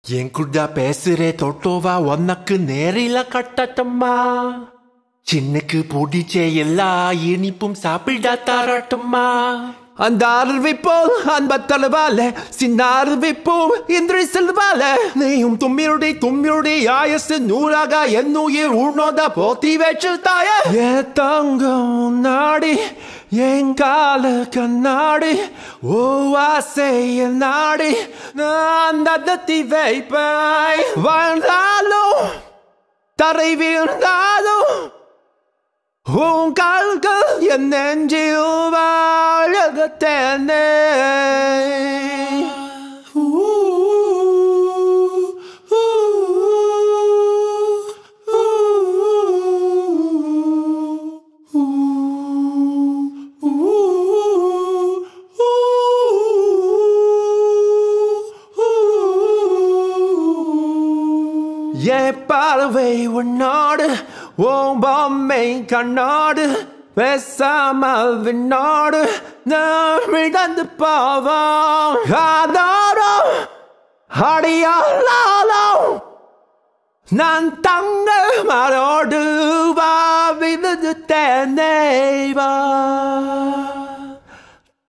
என் கூட பேசுறே தொட்டோவா உனக்கு நேரில கட்டட்டுமா சின்னக்கு பிடிச்ச எல்லா இனிப்பும் சாப்பிட தரட்டுமா அந்த அறிவிப்போல் அன்பத்தளவால சின்ன அறிவிப்போம் இன்றி செல்வால நீயும் தும்மியுடைய தும்மியுடைய ஆயசு நூறாக என் உயிர் உன்னோட போத்தி வச்சு தாய ஏ தங்கம் நாடி என் கால கண்ணாடி ஓ ஆசைய நாடி நான் தத்தி வைப்பாய் வாழ்ந்தாலும் தரை வீழ்ந்தாலும் உன் கால்கள் என் நெஞ்சில் வாழகத்தேனே என் பார்வை உன்னோடு உன் பொம்மை கண்ணோடு பேசாமல் விண்ணோடு நான் இழந்து போவோம் ஆதாரம் அடியாலும் நான் தங்க மரோடு வா விழுது தேனே வா